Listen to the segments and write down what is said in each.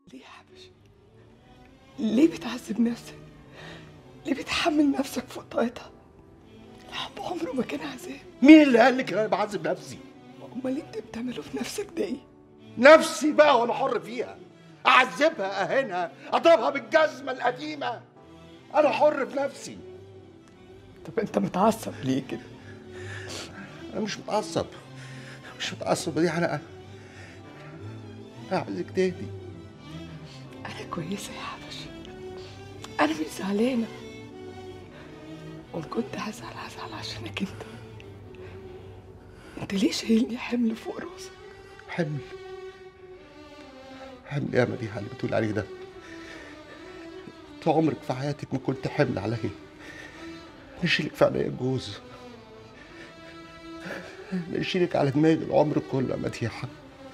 ليه يا حبش ليه بتعذب نفسك ليه بتحمل نفسك فوق طاقتها الحب عمره ما كان عذاب مين اللي قال لك إن انا بعذب نفسي امال انت بتعمله في نفسك ده ايه نفسي بقى وانا حر فيها اعذبها اهينها اضربها بالجزمه القديمه انا حر في نفسي طب انت متعصب ليه كده انا مش متعصب مش متعصب دي حلقه انا عايزك تهدي انا كويسه يا حبش انا مش زعلانه وان كنت هزعل هزعل عشانك انت انت ليه شايلني حمل فوق راسك حمل حمل يا مديحه اللي بتقول عليه ده طول عمرك في حياتك ما كنت حمل عليا نشيلك في عينيا الجوز نشيلك على دماغي العمر كله يا مديحه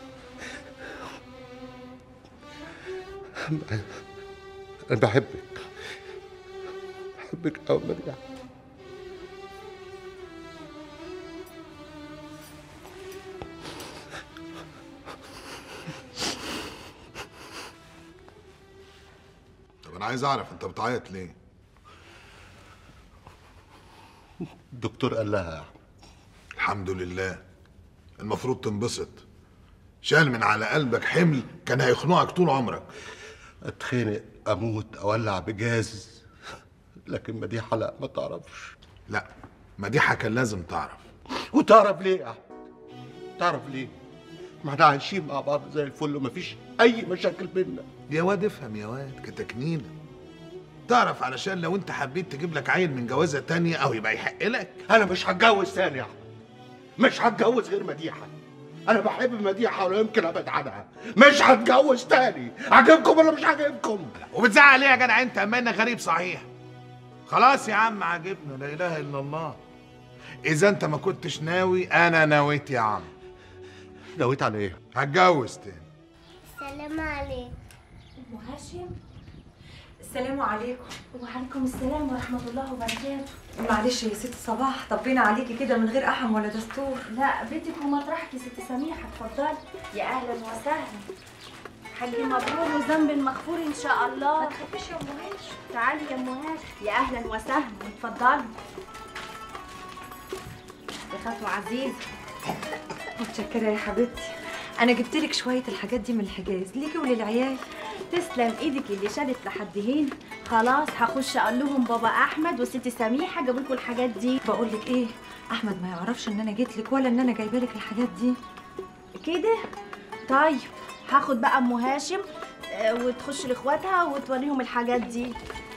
انا بحبك بحبك قوي مديحه طب انا عايز اعرف انت بتعيط ليه الدكتور قال لها الحمد لله المفروض تنبسط شال من على قلبك حمل كان هيخنقك طول عمرك اتخنق اموت اولع بجاز لكن مديحه لا ما تعرفش لا مديحه كان لازم تعرف وتعرف ليه يا أحمد؟ تعرف ليه ما احنا عايشين مع بعض زي الفل ومفيش اي مشاكل بينا يا واد افهم يا واد كتكنينه تعرف علشان لو انت حبيت تجيب لك عيل من جوازه تانية او يبقى يحق لك انا مش هتجوز تاني يا احمد مش هتجوز غير مديحه انا بحب مديحه ولا يمكن ابعد عنها مش هتجوز تاني عاجبكم ولا مش عاجبكم وبتزعل ليه يا جدع انت اما انك غريب صحيح خلاص يا عم عاجبنا لا اله الا الله اذا انت ما كنتش ناوي انا نويت يا عم نويت على ايه هتجوز تاني السلام عليكم ام هاشم السلام عليكم وعليكم السلام ورحمة الله وبركاته معلش يا ست صباح طبينا عليكي كده من غير احم ولا دستور لا بيتك ومطرحك يا ست سميحة اتفضلي يا أهلا وسهلا حج مبرور وذنب مغفور إن شاء الله ما تخافيش يا ام هاشم تعالي يا أم هاشم يا أهلا وسهلا اتفضلي يا خطوة عزيزة متشكره يا حبيبتي انا جبت لك شويه الحاجات دي من الحجاز ليكي وللعيال تسلم ايدك اللي شالت لحد هنا خلاص هخش اقول لهم بابا احمد وست سميحه جابوا لكم الحاجات دي بقول لك ايه احمد ما يعرفش ان انا جيت لك ولا ان انا جايبه لك الحاجات دي كده طيب هاخد بقى ام هاشم آه، وتخش لاخواتها وتوريهم الحاجات دي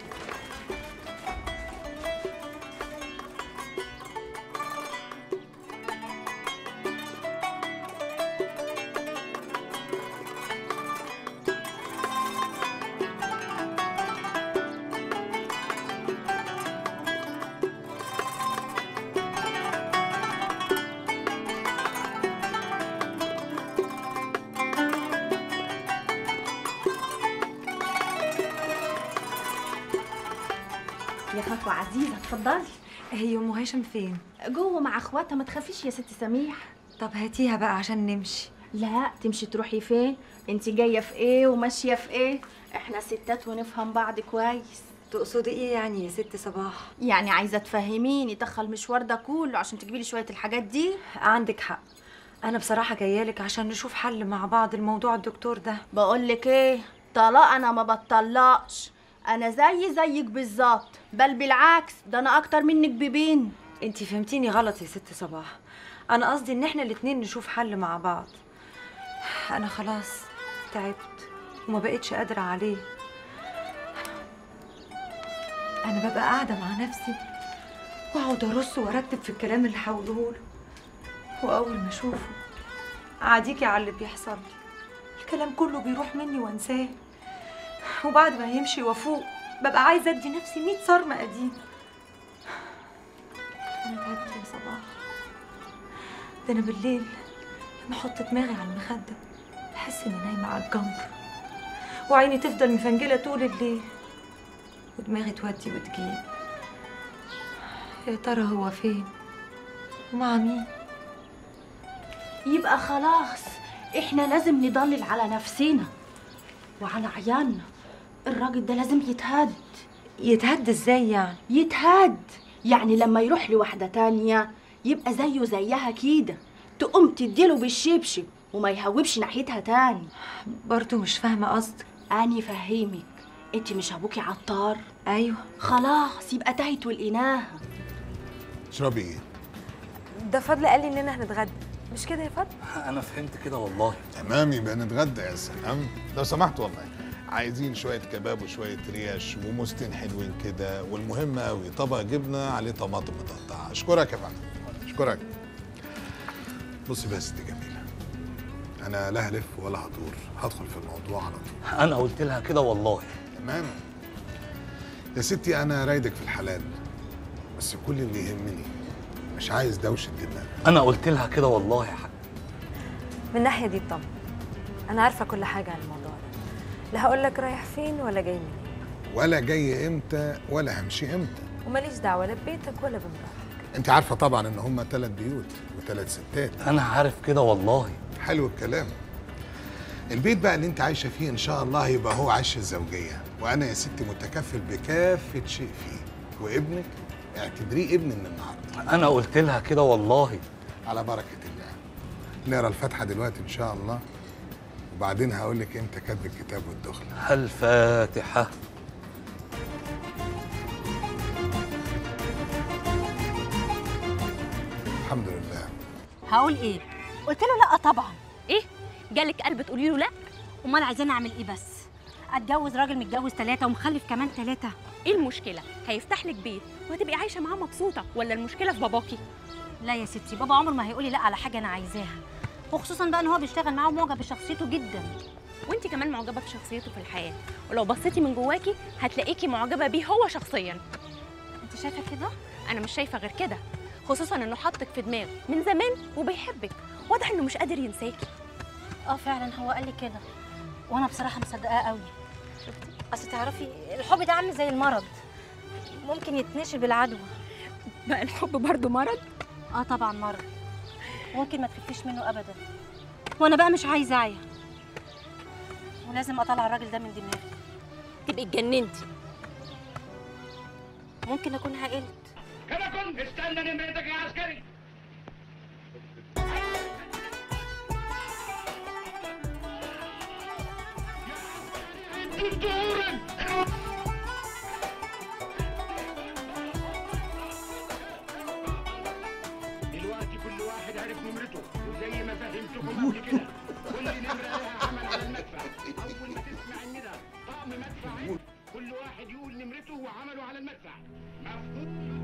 يا خطوه عزيزه اتفضلي هي ام هاشم فين جوه مع اخواتها ما تخافيش يا ست سميح طب هاتيها بقى عشان نمشي لا تمشي تروحي فين انت جايه في ايه وماشيه في ايه احنا ستات ونفهم بعض كويس تقصدي ايه يعني يا ست صباح يعني عايزه تفهميني تخل المشوار ده كله عشان تجيبي لي شويه الحاجات دي عندك حق انا بصراحه جايه لك عشان نشوف حل مع بعض الموضوع الدكتور ده بقول لك ايه طلاق انا ما بطلقش انا زي زيك بالظبط بل بالعكس ده انا اكتر منك ببين انتي فهمتيني غلط يا ست صباح انا قصدي ان احنا الاتنين نشوف حل مع بعض انا خلاص تعبت وما بقتش قادره عليه انا ببقى قاعده مع نفسي واقعد ارص وارتب في الكلام اللي هقوله له واول ما اشوفه اعديكي على اللي بيحصل لي الكلام كله بيروح مني وانساه وبعد ما يمشي وافوق ببقى عايزه ادي نفسي 100 صرمه قديمه انا تعبت يا صباح ده انا بالليل لما احط دماغي على المخده بحس اني نايمه على الجمر وعيني تفضل مفنجله طول الليل ودماغي تودي وتجيب يا ترى هو فين ومع مين يبقى خلاص احنا لازم نضلل على نفسنا وعلى عيالنا الراجل ده لازم يتهد يتهد ازاي يعني يتهد يعني لما يروح لواحدة تانية يبقى زيه زيها كده تقوم تديله بالشبشب وما يهوبش ناحيتها تاني برضو مش فاهمه قصدك أني فهمك انت مش ابوكي عطار ايوه خلاص يبقى تهت ولقيناها اشربي ايه ده فضل قال لي اننا هنتغدى مش كده يا فضل انا فهمت كده والله تمام يبقى نتغدى يا سلام لو سمحت والله عايزين شوية كباب وشوية ريش وموستين حلوين كده والمهم قوي طبق جبنة عليه طماطم متقطعة اشكرك يا فندم اشكرك بصي بس دي جميلة أنا لا هلف ولا هدور هدخل في الموضوع على طول انا قلت لها كده والله تمام يا ستي أنا رايدك في الحلال بس كل اللي يهمني مش عايز دوشة دماغ انا قلت لها كده والله يا حاج من الناحيه دي اطمن انا عارفه كل حاجه عن الموضوع ده لا هقول لك رايح فين ولا جاي منين ولا جاي امتى ولا همشي امتى وماليش دعوه لا ببيتك ولا بمراتك انت عارفه طبعا ان هم ثلاث بيوت وثلاث ستات انا عارف كده والله حلو الكلام البيت بقى اللي انت عايشه فيه ان شاء الله يبقى هو عش الزوجيه وانا يا ستي متكفل بكافه شيء فيه وابنك اعتبريه ابن من النهارده انا قلت لها كده والله على بركه الله نقرا الفاتحه دلوقتي ان شاء الله وبعدين هقول لك امتى كتب الكتاب والدخله الفاتحه الحمد لله هقول ايه قلت له لا طبعا ايه جالك قلب تقولي له لا امال عايزاني اعمل ايه بس اتجوز راجل متجوز ثلاثة ومخلف كمان ثلاثة ايه المشكله هيفتح لك بيت وهتبقي عايشه معاه مبسوطه ولا المشكله في باباكي لا يا ستي بابا عمره ما هيقولي لا على حاجة انا عايزاها وخصوصا بقى ان هو بيشتغل معاه ومعجب بشخصيته جدا وانت كمان معجبه بشخصيته في الحياه ولو بصيتي من جواكي هتلاقيكي معجبه بيه هو شخصيا انت شايفة كده انا مش شايفه غير كده خصوصا انه حطك في دماغه من زمان وبيحبك واضح انه مش قادر ينساكي اه فعلا هو قال لي كده وانا بصراحة مصدقاه قوي اصل تعرفي الحب ده عامل زي المرض ممكن يتنشر بالعدوى بقى الحب برضه مرض اه طبعا مرض ممكن ما تخفيش منه ابدا وانا بقى مش عايزه اعيا ولازم اطلع الراجل ده من دماغي تبقي اتجننتي ممكن اكون عقلت كلكم استنى نمرتك يا عسكري دلوقتي كل واحد عرف نمرته وزي ما فهمتكم قبل كده كل نمرة لها عمل على المدفع أول ما تسمع الندى طقم مدفع كل واحد يقول نمرته وعمله على المدفع مفهوم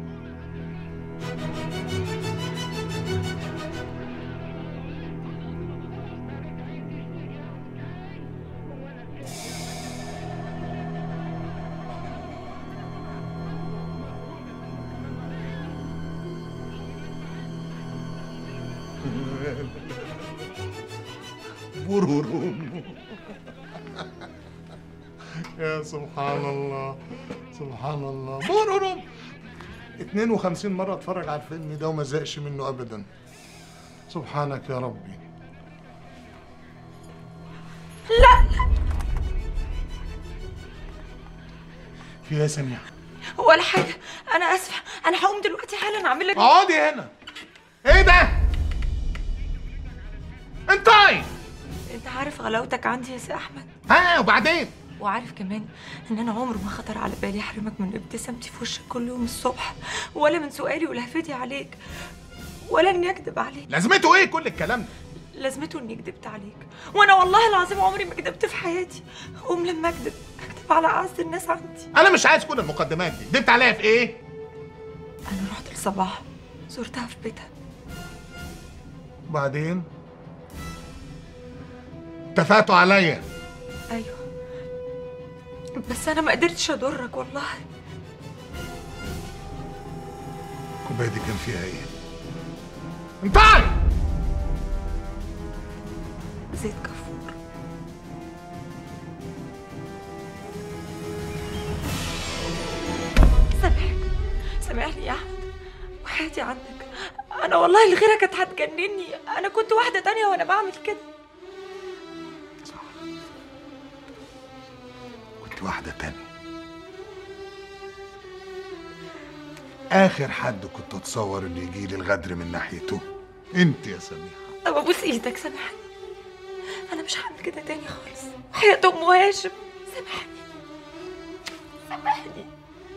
برورم يا سبحان الله سبحان الله برورم 52 مرة اتفرج على الفيلم ده وما زهقش منه أبدا سبحانك يا ربي لا في إيه يا سميع ولا حاجه انا اسفه انا هقوم دلوقتي حالا اعمل لك اقعدي هنا ايه ده؟ انتي انت عارف غلاوتك عندي يا سي احمد ها وبعدين؟ وعارف كمان ان انا عمر ما خطر على بالي احرمك من ابتسامتي في وشك كل يوم الصبح ولا من سؤالي ولهفتي عليك ولا اني اكذب عليك لازمته ايه كل الكلام ده؟ لازمته اني كدبت عليك وانا والله العظيم عمري ما كدبت في حياتي قوم لما اكذب اكذب على اعز الناس عندي انا مش عايز كل المقدمات دي كدبت عليا في ايه؟ انا رحت لصباح زرتها في بيتها وبعدين؟ اتفقتوا عليا ايوه بس انا ما قدرتش اضرك والله الكوبايه دي كان فيها ايه؟ انتي زيت كفور سامحني سامحني يا احمد وحياتي عندك انا والله اللي غيرك كانت هتجنني انا كنت واحده تانية وانا بعمل كده لقيت واحدة تانية آخر حد كنت أتصور إن يجي لي الغدر من ناحيته أنت يا سميحة طب ابوس ايدك سامحني انا مش هعمل كده تاني خالص حياة ام هاشم سامحني سامحني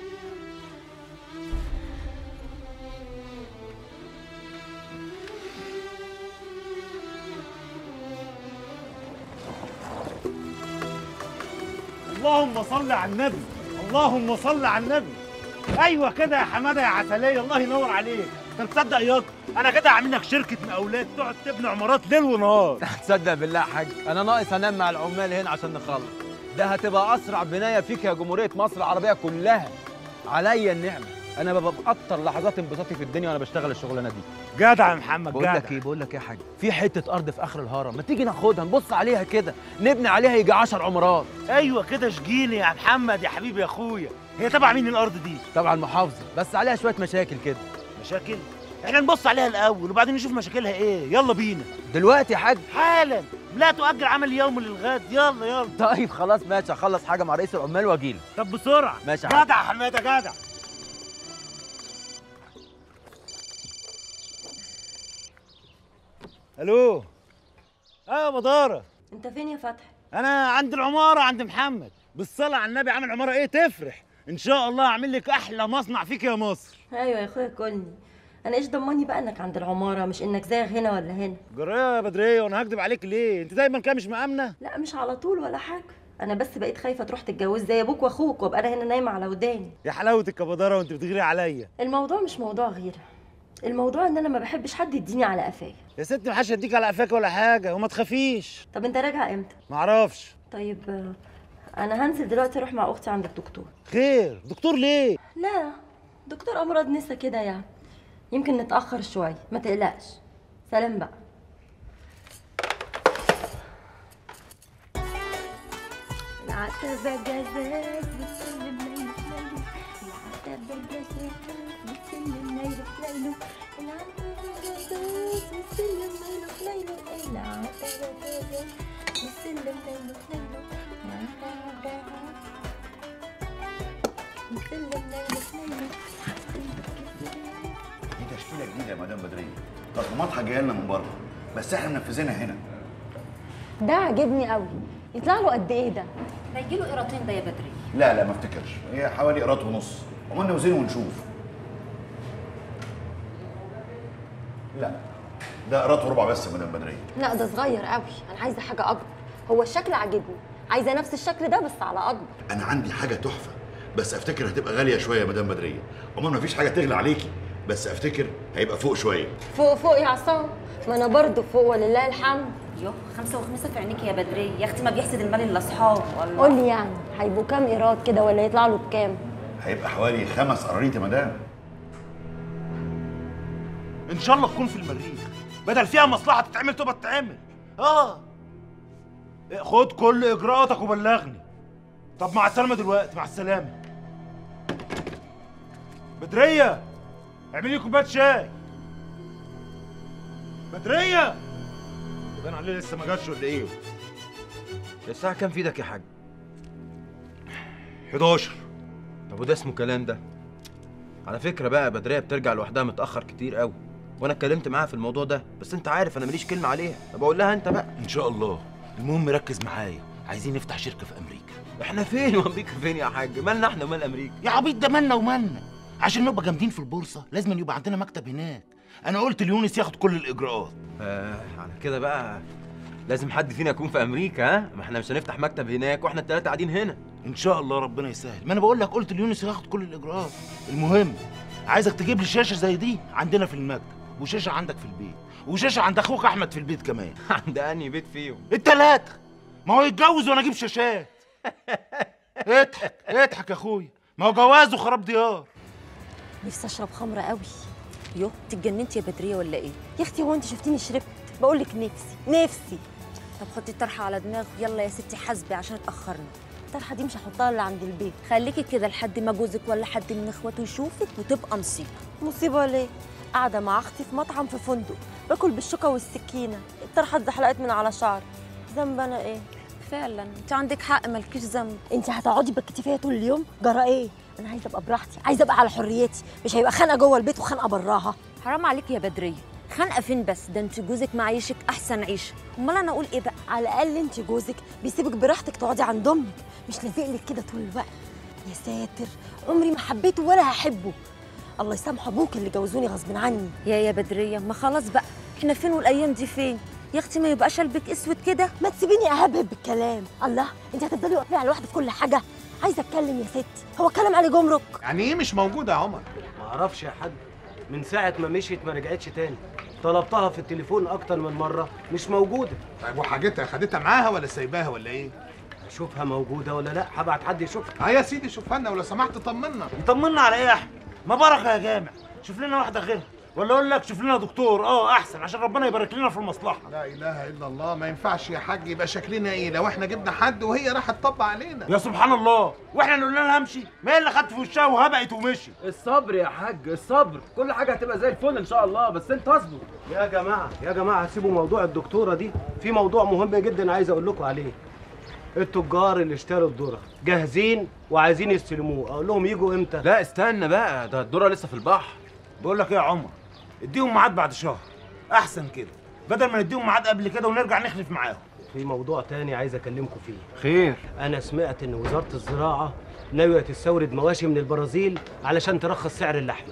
اللهم صل على النبي اللهم صل على النبي ايوه كده يا حماده يا عسليه الله ينور عليك انت تصدق ياض انا كده هعمل لك شركه مقاولات تقعد تبني عمارات ليل ونهار تصدق بالله يا حاج انا ناقص انام مع العمال هنا عشان نخلص ده هتبقى اسرع بنايه فيك يا جمهوريه مصر العربيه كلها عليا النعمه انا ببقى باكتر لحظات انبساطي في الدنيا وانا بشتغل الشغلانه دي جدع يا محمد بقول جدع لك ايه بقول لك ايه يا حاج في حته ارض في اخر الهرم ما تيجي ناخدها نبص عليها كده نبني عليها يجي 10 عمارات ايوه كده شجيني يا محمد يا حبيبي يا اخويا هي تبع مين الارض دي طبعا المحافظه بس عليها شويه مشاكل كده مشاكل احنا نبص عليها الاول وبعدين نشوف مشاكلها ايه يلا بينا دلوقتي يا حاج حالا لا تؤجل عمل يوم للغد يلا يلا طيب خلاص ماشي هخلص حاجه مع رئيس العمال واجيلك طب بسرعه ماشي يا حاج جدع يا حماده جدع الو اه مداره انت فين يا فتحي انا عند العماره عند محمد بالصلاه على النبي عامل عماره ايه تفرح ان شاء الله اعمل لك احلى مصنع فيك يا مصر ايوه يا اخويا كلني انا ايش ضمني بقى انك عند العماره مش انك زاغ هنا ولا هنا جرايه يا بدريه وانا هكدب عليك ليه انت دايما كده مش مامنه لا مش على طول ولا حاجه انا بس بقيت خايفه تروح تتجوز زي ابوك واخوك وابقى انا هنا نايمه على وداني يا حلاوتك يا بداره وانت بتغيري عليا الموضوع مش موضوع غيره الموضوع ان انا ما بحبش حد يديني على قفايا يا ست محدش هيديك على قفاك ولا حاجه وما تخافيش طب انت راجع امتى معرفش طيب آه، انا هنزل دلوقتي اروح مع اختي عند الدكتور خير دكتور ليه لا دكتور امراض نسا كده يعني يمكن نتاخر شويه ما تقلقش سلام بقى العتبة جزاز بتسلم ليلة ليلة العتبة جزاز بتسلم ليلة ليلة العتبة جزاز بتسلم ليلة ليلة العتبة جزاز بتسلم ليلة ليلة بتسلم ليلة ليلة دي تشكيله جديده يا مدام بدريه تصميماتها جايه لنا من بره بس احنا منفذينها هنا ده عاجبني قوي يطلع له قد ايه ده ده يجي له قيراطين ده يا بدري لا لا ما افتكرش هي حوالي قيراط ونص عملنا نوزنه ونشوف لا ده قيراط وربع بس يا مدام بدريه لا ده صغير قوي انا عايزه حاجه اكبر هو الشكل عاجبني عايزه نفس الشكل ده بس على اكبر انا عندي حاجه تحفه بس افتكر هتبقى غاليه شويه يا مدام بدريه عموما ما فيش حاجه تغلى عليكي بس افتكر هيبقى فوق شويه فوق فوق يا عصام ما انا برضه فوق ولله الحمد يوه خمسة وخمسة في عينيك يا بدرية يا اختي ما بيحسد المال الا اصحاب والله قول لي يعني هيبقوا كام ايراد كده ولا يطلع له بكام هيبقى حوالي خمس قراريط يا مدام ان شاء الله تكون في المريخ بدل فيها مصلحه تتعمل تبقى تتعمل اه خد كل اجراءاتك وبلغني طب مع السلامه دلوقتي مع السلامه بدريه اعملي لي كوبايه شاي بدريه يبان عليه لسه ما جاتش ولا ايه الساعه كام في ايدك يا حاج 11 طب وده اسمه كلام ده على فكره بقى بدريه بترجع لوحدها متاخر كتير قوي وانا اتكلمت معاها في الموضوع ده بس انت عارف انا ماليش كلمه عليها طب اقول لها انت بقى ان شاء الله المهم ركز معايا عايزين نفتح شركه في امريكا احنا فين وامريكا فين يا حاج مالنا احنا ومال امريكا يا عبيط ده مالنا ومالنا عشان نبقى جامدين في البورصه لازم يبقى عندنا مكتب هناك انا قلت ليونس ياخد كل الاجراءات آه على كده بقى لازم حد فينا يكون في امريكا ها ما احنا مش هنفتح مكتب هناك واحنا الثلاثه قاعدين هنا ان شاء الله ربنا يسهل ما انا بقول لك قلت ليونس ياخد كل الاجراءات المهم عايزك تجيب لي شاشه زي دي عندنا في المكتب وشاشه عندك في البيت وشاشه عند اخوك احمد في البيت كمان عند انهي بيت فيهم التلاته ما هو يتجوز وانا اجيب شاشات اضحك اضحك يا اخويا ما هو جواز وخراب ديار نفسي اشرب خمره قوي يوه انت اتجننتي يا بدرية ولا ايه يا اختي هو انت شفتيني شربت بقول لك نفسي نفسي طب حطي الطرحة على دماغك يلا يا ستي حاسبي عشان اتأخرنا الطرحه دي مش هحطها الا عند البيت خليكي كده لحد ما جوزك ولا حد من اخواته يشوفك وتبقى مصيبة مصيبه ليه قاعده مع اختي في مطعم في فندق باكل بالشوكه والسكينه الطرحه اتزحلقت من على شعري ذنب انا ايه فعلا انت عندك حق مالكيش ذنب انت هتقعدي بكتي فيا طول اليوم جرى ايه انا عايزه ابقى براحتي عايزه ابقى على حريتي مش هيبقى خانقه جوه البيت وخانقه براها حرام عليك يا بدريه خانقه فين بس ده انت جوزك معيشك احسن عيشه امال انا اقول ايه بقى على الاقل انت جوزك بيسيبك براحتك تقعدي عند امك مش لازق لك كده طول الوقت يا ساتر عمري ما حبيته ولا هحبه الله يسامح ابوك اللي جوزوني غصب عني يا يا بدريه ما خلاص بقى احنا فين والايام دي فين يا اختي ما يبقاش قلبك اسود كده ما تسيبيني اهبهب بالكلام الله انت هتفضلي واقفه على الواحده في كل حاجه عايزه اتكلم يا ستي هو كلام عليه جمرك يعني ايه مش موجوده يا عمر ما اعرفش يا حاج من ساعة ما مشيت ما رجعتش تاني طلبتها في التليفون أكتر من مرة مش موجودة طيب وحاجتها خدتها معاها ولا سايباها ولا ايه؟ أشوفها موجودة ولا لا هبعت حد يشوفها اه يا سيدي شوفها لنا ولو سمحت طمنا يطمنا على ايه يا احمد ما بركه يا جامع شوف لنا واحده غيرها ولا اقول لك شوف لنا دكتور اه احسن عشان ربنا يبارك لنا في المصلحه لا اله الا الله ما ينفعش يا حاج يبقى شكلنا ايه لو احنا جبنا حد وهي راحت تطبق علينا يا سبحان الله واحنا اللي قلنا لها امشي ما هي اللي خدت في وشها وهبقت ومشي الصبر يا حاج الصبر كل حاجه هتبقى زي الفل ان شاء الله بس انت اصبر يا جماعة يا جماعة سيبوا موضوع الدكتورة دي في موضوع مهم جدا عايز أقول لكم عليه التجار اللي اشتروا الذرة جاهزين وعايزين يستلموه أقول لهم يجوا إمتى؟ لا استنى بقى ده الذره لسه في البحر بقول لك ايه يا عمر اديهم ميعاد بعد شهر احسن كده بدل ما نديهم ميعاد قبل كده ونرجع نخلف معاهم في موضوع تاني عايز أكلمكم فيه خير أنا سمعت إن وزارة الزراعة ناوية تستورد مواشي من البرازيل علشان ترخص سعر اللحمة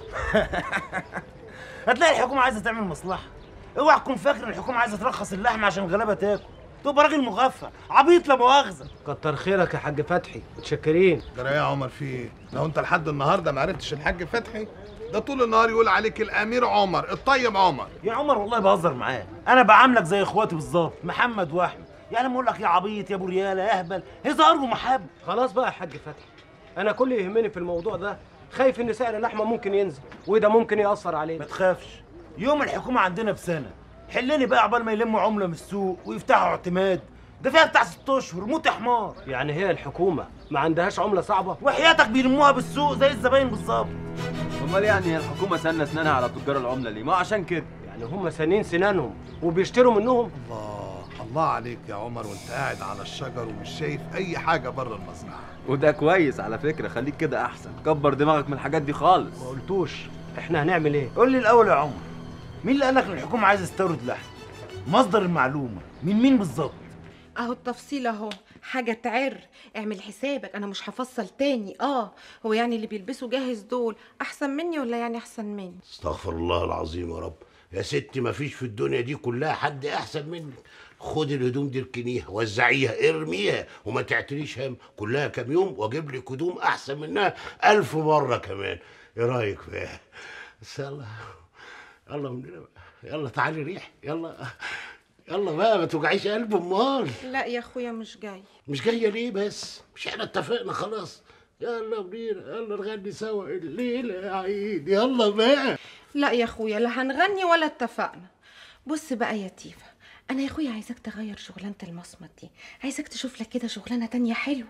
هتلاقي الحكومه عايزه تعمل مصلحه اوعى تكون فاكر ان الحكومه عايزه ترخص اللحمه عشان الغلابه تاكل تبقى راجل مغفل عبيط لا مؤاخذه كتر خيرك يا حاج فتحي متشكرين جرى ايه يا عمر في ايه؟ لو انت لحد النهارده ما عرفتش الحاج فتحي ده طول النهار يقول عليك الامير عمر الطيب عمر يا عمر والله بهزر معاه انا بعاملك زي اخواتي بالظبط محمد واحمد يعني لما اقول لك يا عبيط يا ابو رياله يا اهبل هزار ومحبه خلاص بقى يا حاج فتحي أنا كل اللي يهمني في الموضوع ده خايف إن سعر اللحمة ممكن ينزل وده ممكن يأثر علينا ما تخافش يوم الحكومه عندنا بسنه حلني بقى عقبال ما يلموا عمله من السوق ويفتحوا اعتماد ده فيها بتاع ست اشهر موت يا حمار يعني هي الحكومة ما عندهاش عملة صعبة وحياتك بيلموها بالسوق زي الزباين بالظبط امال يعني الحكومه سنه اسنانها على تجار العمله ليه ما عشان كده يعني هم سانين سنانهم وبيشتروا منهم الله الله عليك يا عمر وانت قاعد على الشجر ومش شايف اي حاجه بره المزرعه وده كويس على فكره خليك كده احسن كبر دماغك من الحاجات دي خالص ما قلتوش احنا هنعمل ايه قول لي الاول يا عمر مين اللي قال لك ان الحكومه عايزه تستورد لحم مصدر المعلومه من مين بالظبط اهو التفصيل اهو حاجة تعر اعمل حسابك انا مش هفصل تاني اه هو يعني اللي بيلبسوا جاهز دول احسن مني ولا يعني احسن مني استغفر الله العظيم يا رب يا ستي ما فيش في الدنيا دي كلها حد احسن منك خدي الهدوم دي اركنيها وزعيها ارميها وما تعتريش هم كلها كام يوم واجيب لك هدوم احسن منها الف مره كمان ايه رايك فيها بس يلا يلا من هنا بقى. يلا تعالي ريح يلا يلا بقى ما توجعيش قلب امال لا يا اخويا مش جاي مش جايه ليه بس مش احنا اتفقنا خلاص يلا بينا يلا نغني سوا الليله يا عيد يلا بقى لا يا اخويا لا هنغني ولا اتفقنا بص بقى يا تيفا انا يا اخويا عايزاك تغير شغلانه المصمت دي عايزاك تشوف لك كده شغلانه تانية حلوه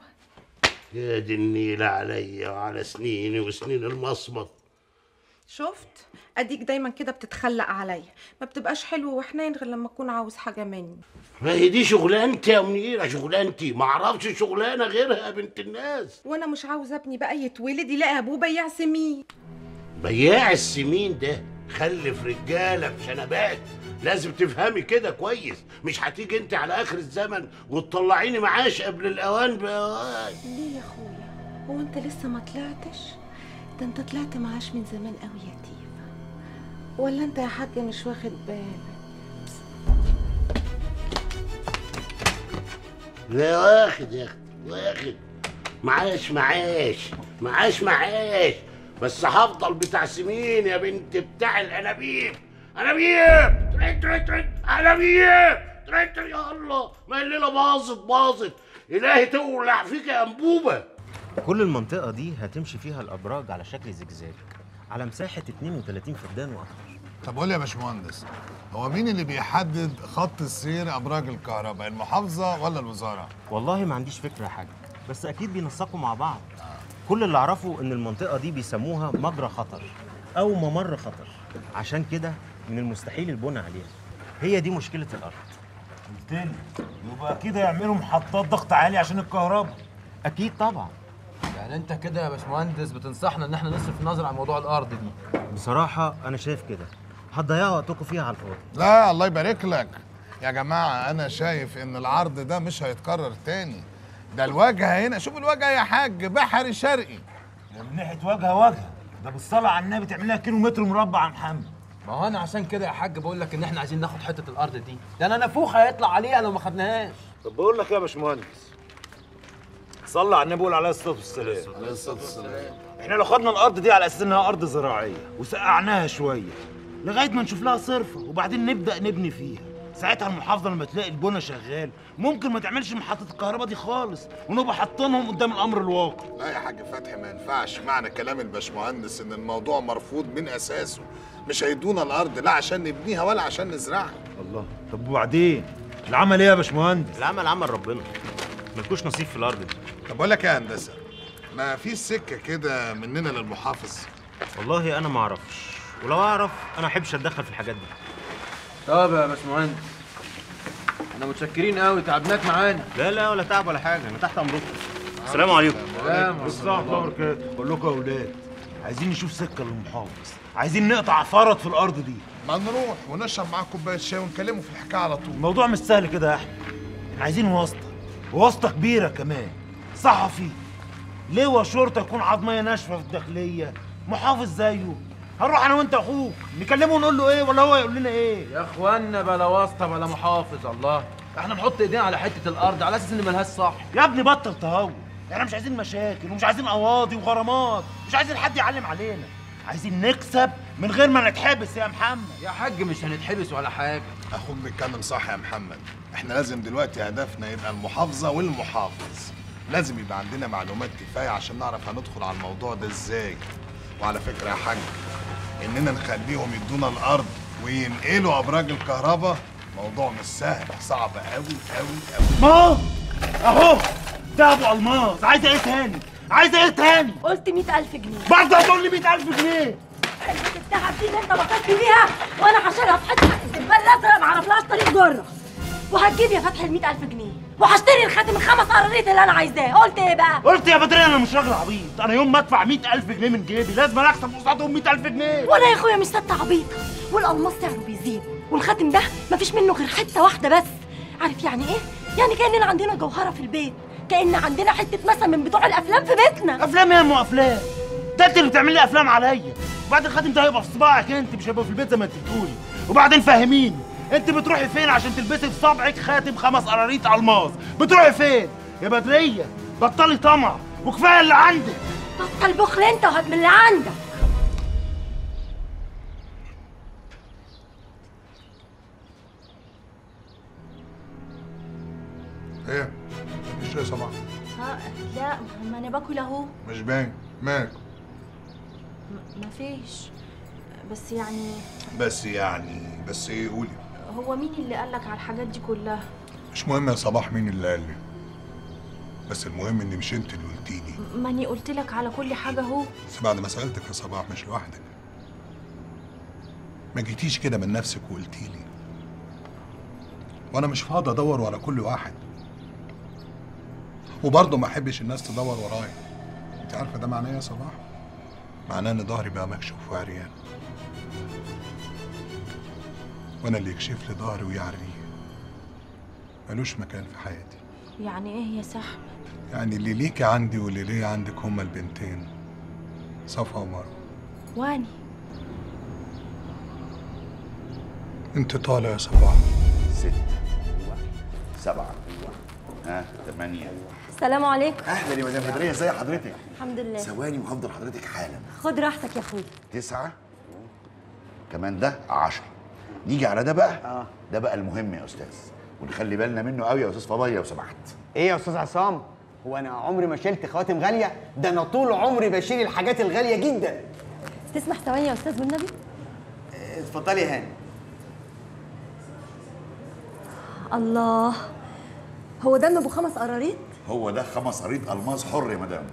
يا دي النيلة عليا وعلى سنيني وسنين المصمت شفت اديك دايما كده بتتخلق عليا ما بتبقاش حلو وحنين غير لما اكون عاوز حاجه مني ما هي دي شغلانتي يا منيرة شغلانتي ما اعرفش شغلانة غيرها يا بنت الناس وانا مش عاوزه ابني بقى يتولد يلاقي ابوه بياع سمين بياع السمين ده خلف رجالة بشنبات لازم تفهمي كده كويس مش هتيجي انت على اخر الزمن وتطلعيني معاش قبل الاوان باوان ليه يا اخويا هو انت لسه ما طلعتش ده انت طلعت معاش من زمان قوي يا تيفا ولا انت يا حاج مش واخد بالك لا واخد يا اختي واخد معاش معاش معاش معاش بس هفضل بتاع سمين يا بنت بتاع الانابيب انابيب تريد تريد تريد انابيب تريد تريد يا الله ما الليله باظت باظت الهي تولع فيك يا انبوبه كل المنطقة دي هتمشي فيها الأبراج على شكل زجزاج على مساحة 32 فدان وأكتر طب قول لي يا باشمهندس هو مين اللي بيحدد خط السير ابراج الكهرباء المحافظه ولا الوزاره والله ما عنديش فكرة يا حاج بس أكيد بينسقوا مع بعض كل اللي أعرفه إن المنطقة دي بيسموها مجرى خطر أو ممر خطر عشان كده من المستحيل البناء عليها هي دي مشكلة الأرض قلت لي يبقى كده يعملوا محطات ضغط عالي عشان الكهرباء اكيد طبعا يعني انت كده يا باشمهندس بتنصحنا ان احنا نصرف النظر عن موضوع الارض دي بصراحه انا شايف كده هتضيعوا وقتكم فيها على الفاضي لا الله يبارك لك يا جماعة أنا شايف إن العرض ده مش هيتكرر تاني ده الواجهة هنا شوف الواجهة يا حاج بحري شرقي من ناحيه وجهه وجهه ده بالصلاه على النبي تعمل لها كيلو متر مربع يا محمد ما هو انا عشان كده يا حاج بقول لك ان احنا عايزين ناخد حته الارض دي ده انا نافوخ هيطلع عليها لو ما خدناهاش طب بقول لك ايه يا باشمهندس صلى على النبي وقول عليه الصلاه والسلام عليه الصلاة والسلام احنا لو خدنا الارض دي على اساس انها ارض زراعيه وسقعناها شويه لغايه ما نشوف لها صرفه وبعدين نبدا نبني فيها ساعتها المحافظه لما تلاقي البنا شغال ممكن ما تعملش محطه الكهرباء دي خالص ونبقى حاطينهم قدام الامر الواقع لا يا حاج فتحي ما ينفعش معنى كلام الباشمهندس إن الموضوع مرفوض من أساسه مش هيدونا الأرض لا عشان نبنيها ولا عشان نزرعها الله طب وبعدين العمل ايه يا باشمهندس العمل عمل ربنا ملكوش نصيب في الارض دي طب بقول لك إيه يا هندسة ما في سكة كده مننا للمحافظ والله انا ما اعرفش ولو اعرف انا احبش اتدخل في الحاجات دي طب يا باشمهندس احنا متشكرين قوي تعبناك معانا لا لا ولا تعب ولا حاجه انا تحت امركم السلام عليكم سلام بص الله وبركاته بقول لكم يا اولاد عايزين نشوف سكه للمحافظ عايزين نقطع فرط في الارض دي ما نروح ونشرب معاه كوباية شاي ونكلمه في الحكاية على طول الموضوع مش سهل كده يا احمد احنا عايزين واسطه واسطه كبيره كمان صحفي لواء شرطه يكون عضميه ناشفه في الداخليه محافظ زيه هنروح انا وانت اخوك نكلمه ونقول له ايه ولا هو يقول لنا ايه يا اخوانا بلا واسطه بلا محافظ الله احنا نحط ايدينا على حته الارض على اساس ان ملهاش صح يا ابني بطل تهور احنا مش عايزين مشاكل ومش عايزين قواضي وغرامات مش عايزين حد يعلم علينا عايزين نكسب من غير ما نتحبس يا محمد يا حاج مش هنتحبس ولا حاجه اخوك بيتكلم صح يا محمد احنا لازم دلوقتي هدفنا يبقى المحافظه والمحافظ لازم يبقى عندنا معلومات كفايه عشان نعرف هندخل على الموضوع ده ازاي وعلى فكره يا حاج اننا نخليهم يدونا الارض وينقلوا ابراج الكهرباء موضوع مش سهل صعب قوي قوي قوي ما هو اهو ده ابو الماس عايزه ايه تاني عايزه ايه تاني قلت 100000 جنيه برضه هتقول لي 100000 جنيه علبة الدهب دي اللي انت بطلت بيها وانا هشيلها في حته الزبال الازرق ما اعرفلهاش طريق جره وهتجيب يا فتحي ال 100000 جنيه وهشتري الخاتم الخمس قراريط اللي انا عايزاه قلت ايه بقى؟ قلت يا بدري انا مش راجل عبيط انا يوم ما ادفع 100000 جنيه من جيبي لازم أنا اكسب قصادهم 100000 جنيه وانا يا اخويا مش ست عبيطه والالماس سعره بيزيد والخاتم ده مفيش منه غير حته واحده بس عارف يعني ايه يعني كاننا عندنا جوهره في البيت كان عندنا حته مثلا من بتوع الافلام في بيتنا افلام يا ام افلام ده انت اللي بتعمل لي افلام عليا وبعدين الخاتم ده هيبقى في صباعك انت مش هيبقى في البيت زي ما انت بتقولي وبعدين فهميني انت بتروحي فين عشان تلبسي في صبعك خاتم خمس قراريط الماس بتروحي فين يا بدريه بطلي طمع وكفايه اللي عندك بطل بخل انت وهات من اللي عندك ايه مش ايه صباح ها لا ما انا باكل اهو مش باين مالك مفيش بس يعني بس يعني بس ايه قولي هو مين اللي قالك على الحاجات دي كلها مش مهم يا صباح مين اللي قال لي بس المهم ان مش انت اللي قلتي لي ماني قلت لك على كل حاجه اهو بس بعد ما سالتك يا صباح مش لوحدك ما جيتيش كده من نفسك وقلتي لي وانا مش فاضي ادور ورا كل واحد وبرضه ما احبش الناس تدور ورايا انت عارفه ده معناه ايه يا صباح معناه ان ظهري بقى مكشوف وعريان وانا اللي يكشف لي ظهري ويعريه ملوش مكان في حياتي يعني ايه يا سحب يعني اللي ليكي عندي واللي ليا عندك هما البنتين صفا ومروه واني انت طالع يا صباح ستة سبعة ها ثمانية السلام عليكم أهلا يا مدام بدرية ازي حضرتك؟ الحمد لله ثواني وهفضل حضرتك حالا خد راحتك يا اخويا تسعة كمان ده عشرة نيجي على ده بقى اه ده بقى المهم يا أستاذ ونخلي بالنا منه قوي يا أستاذ فضية لو سمحت ايه يا استاذ عصام هو انا عمري ما شلت خواتم غاليه ده انا طول عمري بشيل الحاجات الغاليه جدا تسمح ثواني يا استاذ بالنبي اتفضلي يا هاني الله هو دم ابو خمس قراريط هو ده خمس قريط ألماس حر يا مدام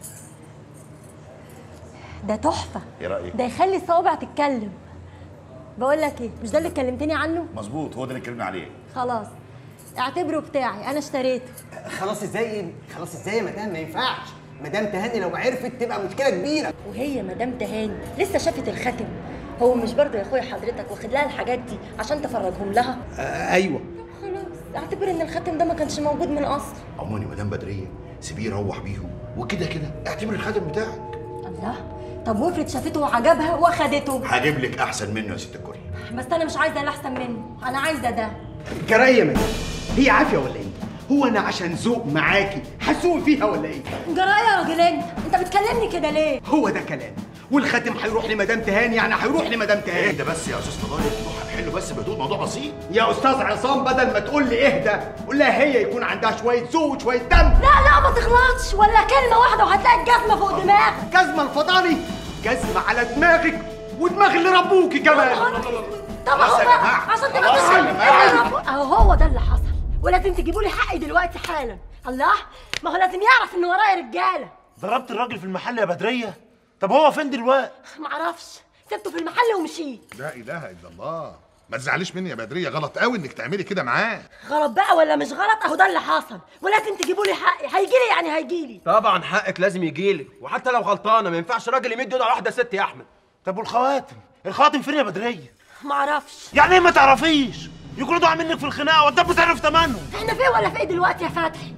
ده تحفه إيه رأيك؟ ده يخلي الصوابع تتكلم بقول لك ايه مش ده اللي كلمتني عنه مظبوط هو ده اللي اتكلمنا عليه خلاص اعتبره بتاعي انا اشتريته خلاص ازاي خلاص ازاي يا مدام ما ينفعش مدام تهاني لو عرفت تبقى مشكله كبيره وهي مدام تهاني لسه شافت الخاتم هو مش برضه يا اخويا حضرتك واخد لها الحاجات دي عشان تفرجهم لها آه ايوه خلاص اعتبر ان الخاتم ده ما كانش موجود من اصل عموما يا مدام بدريه سيبيه يروح بيهم وكده كده اعتبر الخاتم بتاعك الله طب وافرض شافته وعجبها واخدته هجيب لك احسن منه يا ست الكل بس انا مش عايزه اللي احسن منه انا عايزه ده جرايه يا مدام هي عافيه ولا ايه هو انا عشان ذوق معاكي هسوق فيها ولا ايه جرايه يا راجل انت انت بتكلمني كده ليه هو ده كلام والخاتم هيروح لمدام تهاني يعني هيروح لمدام تهاني اهدى بس يا استاذ فضايا الموضوع هنحله بس بهدوء موضوع بسيط يا استاذ عصام بدل ما تقول لي اهدى قول لها هي يكون عندها شويه ذوق وشويه دم لا لا ما تغلطش ولا كلمه واحده وهتلاقي الجزمه فوق دماغك جزمه الفضاني جزمه على دماغك ودماغ اللي ربوكي كمان طب خلاص اهو يا بقى جماعة. عشان خلاص تبقى يا فاهم. جماعة. اهو هو ده اللي حصل ولازم تجيبوا لي حقي دلوقتي حالا الله ما هو لازم يعرف ان ورايا رجاله ضربت الراجل في المحل يا بدريه طب هو فين دلوقتي معرفش سبته في المحل ومشيت لا اله الا الله ما تزعليش مني يا بدريه غلط قوي انك تعملي كده معاه غلط بقى ولا مش غلط اهو ده اللي حصل ولازم تجيبوا لي حقي هيجي لي يعني هيجي لي طبعا حقك لازم يجيلك وحتى لو غلطانه ما ينفعش راجل يمد ايده على واحده ست يا احمد طب والخواتم الخواتم فين يا بدريه معرفش يعني ايه ما تعرفيش يكونوا ضاع منك في الخناقه والدب تعرف ثمنهم احنا فين ولا في ايه دلوقتي يا فتحي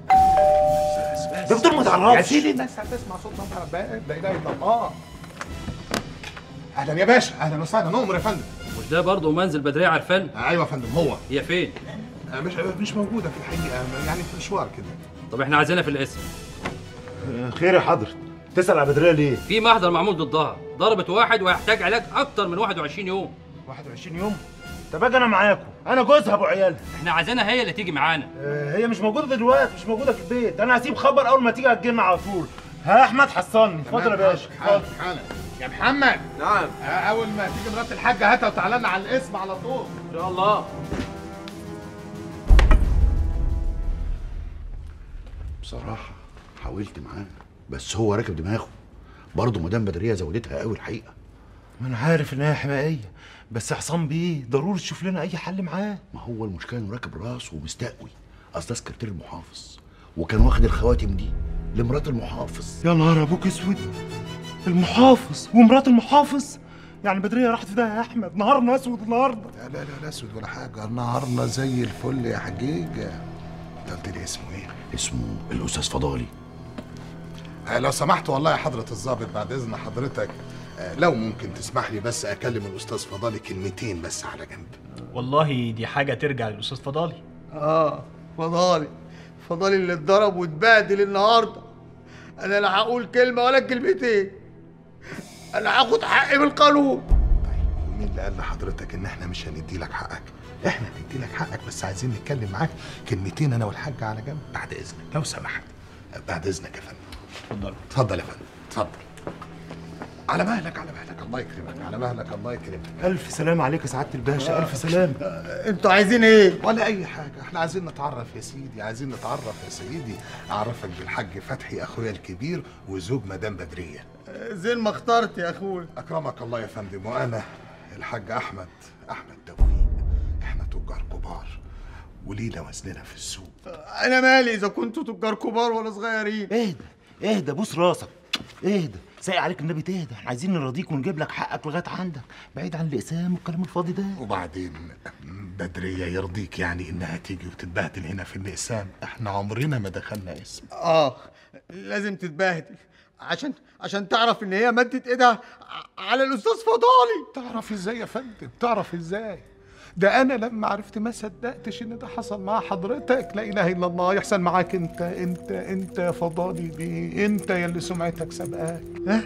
دكتور ما تعرفش يا سيدي الناس هتسمع صوت مطر باب لا اله الا الله اهلا يا باشا اهلا وسهلا نؤمر يا فندم مش ده برضه منزل بدرية عرفان؟ ايوه يا فندم هو هي فين؟ آه، مش مش موجوده في الحقيقه يعني في مشوار كده طب احنا عايزينها في الاسم خير يا حضرة تسأل على بدرية ليه؟ في محضر معمول ضدها ضربت واحد وهيحتاج علاج اكتر من 21 يوم 21 يوم؟ طب اجي انا معاكم انا جوزها ابو عيالها احنا عايزينها هي اللي تيجي معانا آه، هي مش موجوده دلوقتي مش موجوده في البيت انا هسيب خبر اول ما تيجي هتجيلنا على طول ها احمد حصلني اتفضل يا باشا حالا حالا يا محمد نعم اول ما تيجي مرات الحاجه هاتها وتعالى لنا على الاسم على طول ان شاء الله بصراحه حاولت معاه بس هو راكب دماغه برضه مدام بدريه زودتها قوي الحقيقه ما انا عارف ان هي حمائيه بس حسام بيه ضروري تشوف لنا اي حل معاه ما هو المشكله انه راكب راسه ومستقوي اصل ده سكرتير المحافظ وكان واخد الخواتم دي لمرات المحافظ يا نهار ابوك اسود المحافظ ومرات المحافظ يعني بدريه راحت في ده يا احمد نهارنا اسود النهارده لا لا لا لا اسود ولا حاجه نهارنا زي الفل يا حجيجه انت قلت لي اسمه ايه؟ اسمه الاستاذ فضالي آه لو سمحت والله يا حضرة الضابط بعد إذن حضرتك آه لو ممكن تسمح لي بس أكلم الأستاذ فضالي كلمتين بس على جنب والله دي حاجة ترجع للأستاذ فضالي اه فضالي فضالي اللي اتضرب واتبهدل النهارده انا لا هقول كلمه ولا كلمتين انا هاخد حقي بالقانون ومين اللي قال لحضرتك إن إحنا مش هندي لك حقك؟ إحنا هندي لك حقك بس عايزين نتكلم معاك كلمتين أنا والحاج على جنب بعد إذنك لو سمحت آه، بعد إذنك يا فندم اتفضل اتفضل يا فندم اتفضل على مهلك على مهلك الله يكرمك على مهلك الله يكرمك الف سلام عليك يا سعاده الباشا الف سلام انتوا عايزين ايه؟ ولا اي حاجه احنا عايزين نتعرف يا سيدي عايزين نتعرف يا سيدي اعرفك بالحاج فتحي اخويا الكبير وزوج مدام بدريه زين ما اخترت يا اخويا اكرمك الله يا فندم وانا الحاج احمد احمد توفيق احنا تجار كبار ولينا وزننا في السوق انا مالي اذا كنتوا تجار كبار ولا صغيرين اهدى اهدى بوس راسك اهدى سايق عليك النبي تهدى احنا عايزين نرضيك ونجيب لك حقك لغايه عندك بعيد عن الاقسام والكلام الفاضي ده وبعدين بدريه يرضيك يعني انها تيجي وتتبهدل هنا في الاقسام احنا عمرنا ما دخلنا اسم اه لازم تتبهدل عشان عشان تعرف ان هي مدت ايدها ع- على الاستاذ فضالي تعرف ازاي يا فندم تعرف ازاي ده انا لما عرفت ما صدقتش ان ده حصل مع حضرتك لا اله الا الله يحصل معاك انت انت انت يا فضالي دي انت يا اللي سمعتك سبقاك ها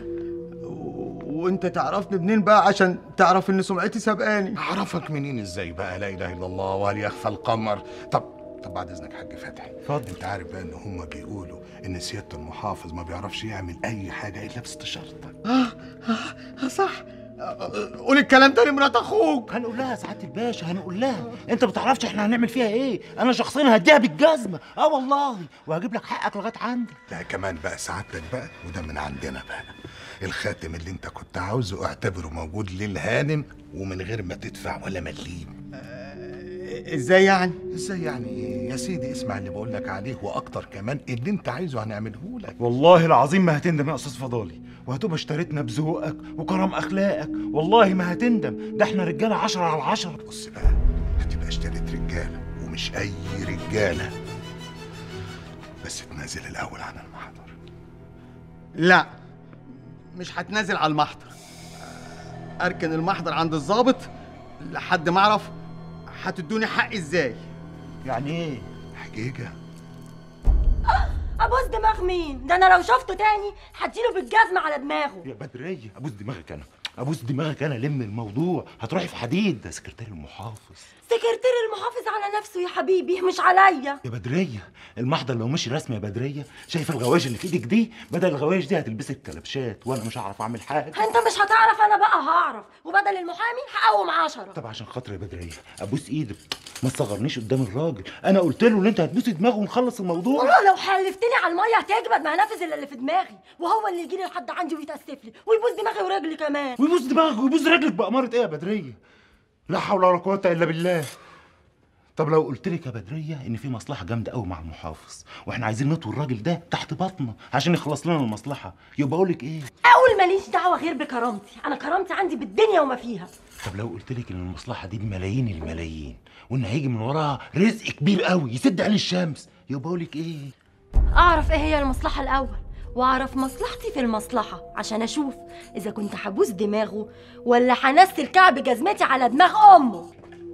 وانت تعرفني منين بقى عشان تعرف ان سمعتي سبقاني اعرفك منين ازاي بقى لا اله الا الله وهل يخفى القمر طب طب بعد اذنك حاج فتحي اتفضل انت عارف بقى ان هم بيقولوا ان سياده المحافظ ما بيعرفش يعمل اي حاجه الا باستشارتك اه اه صح قول الكلام ده لمرات اخوك هنقول لها يا سعاده الباشا هنقول لها انت ما بتعرفش احنا هنعمل فيها ايه انا شخصيا هديها بالجزمه اه والله وهجيب لك حقك لغايه عندك لا كمان بقى سعادتك بقى وده من عندنا بقى الخاتم اللي انت كنت عاوزه اعتبره موجود للهانم ومن غير ما تدفع ولا مليم ازاي يعني ازاي يعني ايه يا سيدي اسمع اللي بقول لك عليه واكتر كمان اللي انت عايزه هنعمله لك والله العظيم ما هتندم يا استاذ فضالي وهتبقى اشتريتنا بذوقك وكرم اخلاقك والله ما هتندم ده احنا رجاله عشرة على عشرة بص بقى هتبقى اشتريت رجاله ومش اي رجاله بس تنازل الاول عن المحضر لا مش هتنازل على المحضر اركن المحضر عند الضابط لحد ما اعرف هتدوني حق ازاي يعني ايه حقيقه ابوس دماغ مين ده انا لو شفته تاني هديله بالجزمه على دماغه يا بدريه ابوس دماغك انا ابوس دماغك انا لم الموضوع هتروحي في حديد ده سكرتير المحافظ سكرتير المحافظ على نفسه يا حبيبي مش عليا يا بدريه المحضر لو مشي رسمي يا بدريه شايفه الغوايش اللي في ايدك دي بدل الغوايش دي هتلبسك كلبشات وانا مش هعرف اعمل حاجه انت مش هتعرف انا بقى هعرف وبدل المحامي هقوم عشرة طب عشان خاطر يا بدريه ابوس ايدك ما تصغرنيش قدام الراجل انا قلت له ان انت هتبوسي دماغه ونخلص الموضوع والله لو حلفتني على الميه هتجمد ما هنفذ اللي في دماغي وهو اللي يجي لي لحد عندي ويتاسف لي ويبوس دماغي ورجلي كمان ويبوس دماغك ويبوس رجلك بأمارة ايه يا بدريه لا حول ولا قوه الا بالله طب لو قلت لك يا بدريه ان في مصلحه جامده قوي مع المحافظ واحنا عايزين نطوي الراجل ده تحت بطنه عشان يخلص لنا المصلحه يبقى اقول لك ايه اقول ماليش دعوه غير بكرامتي انا كرامتي عندي بالدنيا وما فيها طب لو قلت لك ان المصلحه دي بملايين الملايين وان هيجي من وراها رزق كبير قوي يسد عليه الشمس يبقى اقول لك ايه اعرف ايه هي المصلحه الاول واعرف مصلحتي في المصلحه عشان اشوف اذا كنت هبوس دماغه ولا هنسل كعب جزمتي على دماغ امه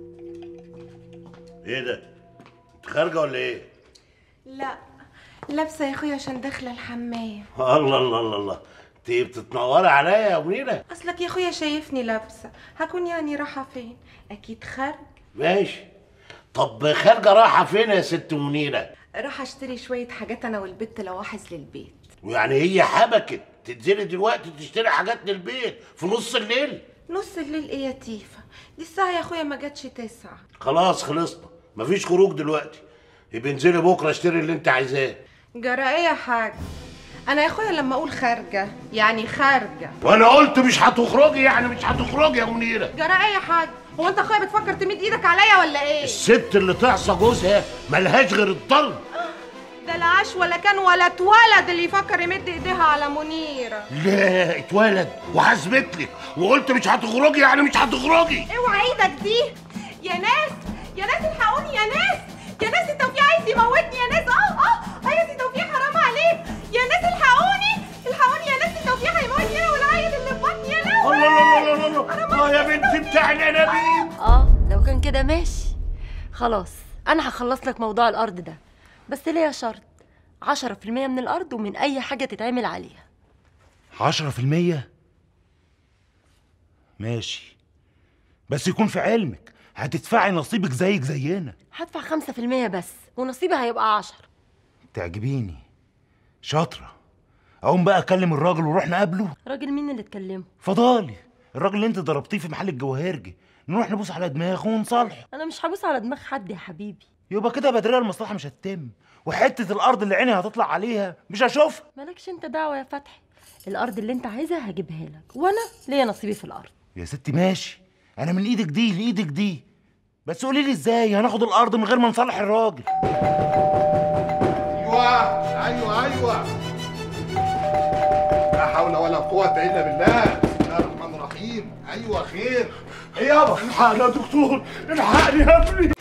ايه ده؟ انت خارجه ولا ايه؟ لا لابسه يا اخويا عشان داخله الحمام الله الله الله الله انت بتتنوري عليا يا منيره اصلك يا اخويا شايفني لابسه هكون يعني رايحه فين اكيد خارج ماشي طب خارجه رايحه فين يا ست منيره؟ راح اشتري شويه حاجات انا والبت لواحظ للبيت ويعني هي حبكت تنزلي دلوقتي تشتري حاجات للبيت في نص الليل نص الليل ايه يا تيفا دي الساعه يا اخويا ما جاتش تسعة خلاص خلصنا مفيش خروج دلوقتي يبقى انزلي بكره اشتري اللي انت عايزاه جرى ايه يا حاج انا يا اخويا لما اقول خارجه يعني خارجه وانا قلت مش هتخرجي يعني مش هتخرجي يا منيره جرى ايه يا حاج هو انت اخويا بتفكر تمد ايدك عليا ولا ايه الست اللي تعصى جوزها ملهاش غير الضرب ده لا عاش ولا كان ولا اتولد اللي يفكر يمد ايديها على منيره لا اتولد وحسبت لك وقلت مش هتخرجي يعني مش هتخرجي اوعى ايدك دي يا ناس يا ناس الحقوني يا ناس يا ناس التوفيق عايز يموتني يا ناس اه اه اه يا سي توفيق حرام عليك يا ناس الحقوني الحقوني يا ناس التوفيق هيموتني انا والعيل اللي في بطني يا لهوي الله الله الله الله اه يا بنتي بتاع الانابيب اه لو كان كده ماشي خلاص انا هخلص لك موضوع الارض ده بس ليا شرط 10% من الارض ومن اي حاجه تتعمل عليها عشرة في المية ماشي بس يكون في علمك هتدفعي نصيبك زيك زينا هدفع 5% بس ونصيبي هيبقى 10 تعجبيني شاطرة أقوم بقى أكلم الراجل ونروح نقابله راجل مين اللي اتكلمه فضالي الراجل اللي أنت ضربتيه في محل الجواهرجي نروح نبوس على دماغه ونصالحه انا مش هبوس على دماغ حد يا حبيبي يبقى كده بدرية المصلحة مش هتتم وحتة الأرض اللي عيني هتطلع عليها مش هشوفها مالكش انت دعوه يا فتحي الارض اللي انت عايزها هجيبها لك وانا ليا نصيبي في الارض يا ستي ماشي أنا من إيدك دي لإيدك دي بس قولي لي إزاي هناخد الأرض من غير ما نصالح الراجل ايوه ايوه ايوه لا حول ولا قوة الا بالله بسم الله الرحمن الرحيم ايوه خير ايه يابا الحقني يا دكتور الحقني يا ابني